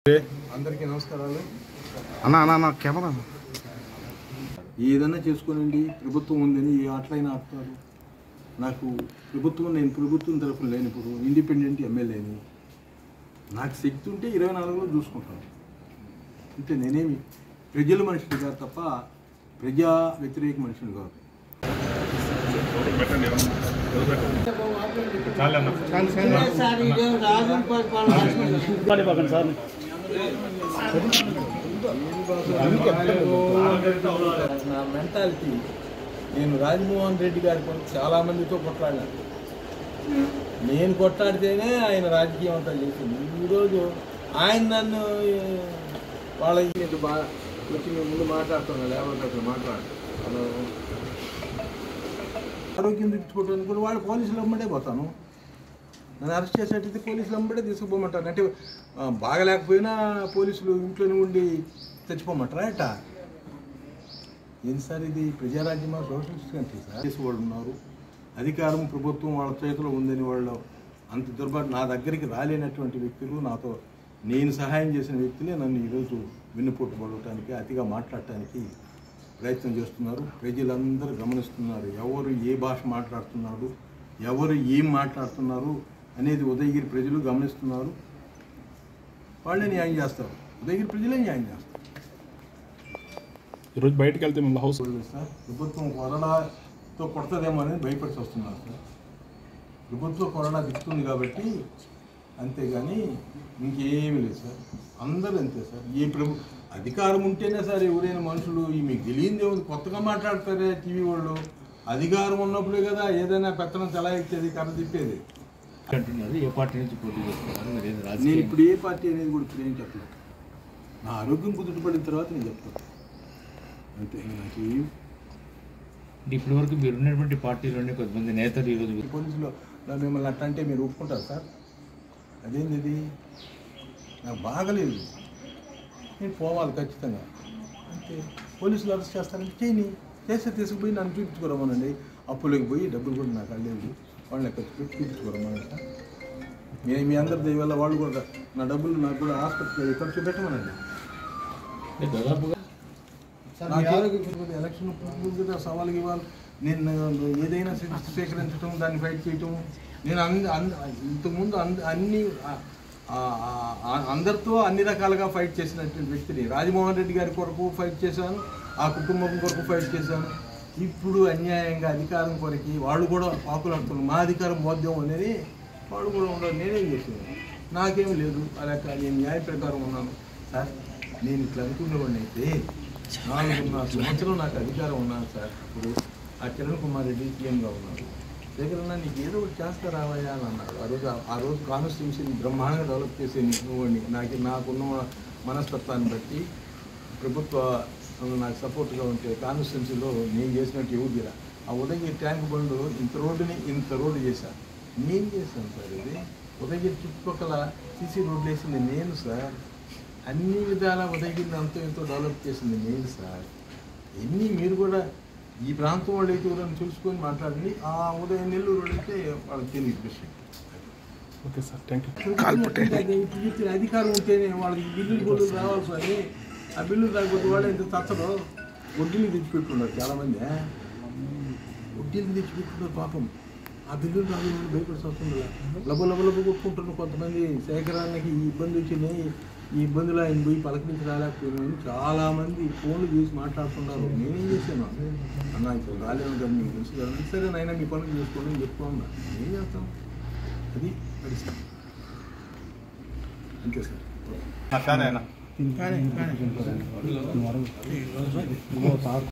అందరికీ నమస్కారాలు అన్న అన్న అన్న కెమెరా ఏదన్నా చేసుకోనండి ప్రభుత్వం ఉందని ఏ ఆటలైనా ఆడతారు నాకు ప్రభుత్వం నేను ప్రభుత్వం తరఫున లేనిప్పుడు ఇండిపెండెంట్ ఎమ్మెల్యేని నాకు శక్తి ఉంటే ఇరవై నాలుగులో చూసుకుంటాను అంటే నేనేమి ప్రజల మనిషిని కాదు తప్ప ప్రజా వ్యతిరేక మనిషిని కాదు నా మెంటాలిటీ నేను రాజమోహన్ రెడ్డి గారి కొరకు చాలా మందితో కొట్లాడినాను నేను కొట్లాడితేనే ఆయన రాజకీయం అంతా చేసింది ఈరోజు ఆయన నన్ను ఏ, వాళ్ళ ఇంటి బాగా వచ్చి మేము ముందు మాట్లాడుతున్నాను లేకపోతే అసలు మాట్లాడు హలో ఆరోగ్యం తెచ్చుకోవడానికి కూడా వాళ్ళు పోలీసులు అమ్మడే పోతాను నన్ను అరెస్ట్ చేసేటైతే పోలీసులు అమ్మడే తీసుకుపోమంటారు అంటే ఆ, బాగలేకపోయినా పోలీసులు ఇంట్లోనే ఉండి తెచ్చిపోమంటారా ఎట్టా ఏంటి సార్ ఇది ప్రజారాజ్యమా సోషలిస్ట్ కంట్రీ సార్ చేసి వాళ్ళు ఉన్నారు అధికారం ప్రభుత్వం వాళ్ళ చేతిలో ఉందని వాళ్ళు అంత దుర్భాగ్య నా దగ్గరికి రాలేనటువంటి వ్యక్తులు నాతో నేను సహాయం చేసిన వ్యక్తులే నన్ను ఈరోజు వెన్నుపోటు పడటానికి అతిగా మాట్లాడటానికి ప్రయత్నం చేస్తున్నారు ప్రజలందరూ గమనిస్తున్నారు ఎవరు ఏ భాష మాట్లాడుతున్నాడు ఎవరు ఏం మాట్లాడుతున్నారు అనేది ఉదయగిరి ప్రజలు గమనిస్తున్నారు వాళ్ళే న్యాయం చేస్తారు ఉదయగిరి ప్రజలే న్యాయం చేస్తారు ఈరోజు బయటకు వెళ్తే మళ్ళీ హౌస్ చూడలేదు సార్ ప్రభుత్వం కొరడాతో కొడతదేమో అనేది భయపడి వస్తున్నారు సార్ ప్రభుత్వం కొరడా దిక్కుతుంది కాబట్టి అంతేగాని ఇంకేమీ లేదు సార్ అందరూ అంతే సార్ ఏ ప్రభు అధికారం ఉంటేనే సార్ ఎవరైనా మనుషులు ఈ మీకు తెలియంది ఏముంది కొత్తగా మాట్లాడతారే టీవీ వాళ్ళు అధికారం ఉన్నప్పుడే కదా ఏదైనా పెత్తనం చలాయించేది కథ తిప్పేది అంటున్నారు ఏ పార్టీ నుంచి పోటీ చేస్తున్నారు మరి ఏది నేను రాజకీయం ఇప్పుడు ఏ పార్టీ అనేది కూడా ఇప్పుడు ఏం చెప్పలేదు నా ఆరోగ్యం కుదుటపడిన తర్వాత నేను చెప్తాను అంతే నాకు ఏం అంటే ఇప్పటి వరకు మీరు ఉన్నటువంటి పార్టీలోనే కొంతమంది నేతలు ఈరోజు ఈ పోలీసులు నా మిమ్మల్ని అట్లా అంటే మీరు ఒప్పుకుంటారు సార్ అదేంది ఇది నాకు బాగలేదు నేను పోవాలి ఖచ్చితంగా అంటే పోలీసులు అరెస్ట్ చేస్తారంటే చేయని చేస్తే తీసుకుపోయి నన్ను చూపించుకోరమనండి అప్పులోకి పోయి డబ్బులు కూడా నాకు అల్లేదు వాళ్ళని ఖర్చు పెట్టి చూపించుకోరమని సార్ నేను మీ అందరి దయ వల్ల వాళ్ళు కూడా నా డబ్బులు నాకు కూడా హాస్పిటల్ ఖర్చు పెట్టమనండి అంటే దాదాపుగా నాకు ఆరోగ్యం ఎలక్షన్ ముందు కదా సవాల్ ఇవ్వాలి నేను ఏదైనా స్వీ- స్వీకరించడం దాన్ని ఫైట్ చేయటం నేను అంద అంద- ఇంతకుముందు అంద అన్ని ఆ- ఆ- ఆ- అందరితో అన్ని రకాలుగా ఫైట్ చేసినటువంటి వ్యక్తిని రాజమోహన్ రెడ్డి గారి కొరకు ఫైట్ చేశాను ఆ కుటుంబం కొరకు ఫైట్ చేశాను ఇప్పుడు అన్యాయంగా అధికారం కొరకి వాళ్ళు కూడా పాకులాడుతున్నారు మా అధికారం బోధ్యం అనేది వాళ్ళు కూడా ఉండరు నేనేం చేసాను నాకేం లేదు అలా నేను న్యాయ ప్రకారం ఉన్నాను సార్ నేను ఇట్లా అనుకునేవాడిని అయితే నాలుగున్నర సంవత్సరం నాకు అధికారం ఉన్నాను సార్ ఇప్పుడు ఆ కిరణ్ కుమార్ రెడ్డి సీఎంగా ఉన్నారు దగ్గర నీకు ఏదో ఒకటి చేస్తా రావయ్యా అని అన్నాడు ఆ రోజు ఆ రోజు కాన్స్టిట్యూన్సీని బ్రహ్మాండంగా డెవలప్ చేసే నువ్వండి నాకు నాకున్న మనస్తత్వాన్ని బట్టి ప్రభుత్వ నాకు సపోర్ట్గా ఉంటే కాన్స్టిట్యున్సీలో నేను చేసినట్టు ఎవరిదిరా ఆ ఉదయగిరి ట్యాంక్ బండు ఇంత రోడ్డుని ఇంత రోడ్డు చేశాను నేను చేశాను సార్ ఇది ఉదయగిరి చుట్టుపక్కల సీసీ రోడ్లు వేసింది నేను సార్ అన్ని విధాల ఉదయగిరిని అంతో ఎంతో డెవలప్ చేసింది నేను సార్ ఎన్ని మీరు కూడా ఈ ప్రాంతం వాళ్ళు అయితే ఎవరైనా చూసుకొని మాట్లాడండి ఆ ఉదయం నెల్లూరు వాళ్ళు అయితే వాళ్ళకి తెలియదు విషయం ఓకే సార్ థ్యాంక్ యూ అది ఇప్పుడు చెప్పిన అధికారం ఉంటేనే వాళ్ళకి బిల్లులు కూడా రావాల్సి అని ఆ బిల్లులు రాకపోతే వాళ్ళు ఎంత తచ్చడో వడ్డీలు తెచ్చిపెట్టుకున్నారు చాలామంది వడ్డీలు తెచ్చిపెట్టుకున్నారు పాపం ఆ బిల్లులు రాదు భయపడి వస్తుంది లబ్బ లబ్బ లబ్బ కొట్టుకుంటున్నారు కొంతమంది సేకరణకి ఈ ఇబ్బంది వచ్చినాయి ఈ ఇబ్బందులు ఆయన పోయి పలకరించి రాలేకపోయినామని చాలామంది ఫోన్లు చేసి మాట్లాడుతున్నారు నేనేం చేశాను అన్న ఇప్పుడు రాలేను కదా మీకు తెలుసు కదా సరే నాయన మీ పనులు చేసుకోండి అని చెప్పుకోమన్నా ఏం చేస్తాం అది పరిస్థితి అంతే సార్ సరే అన్న కానీ కానీ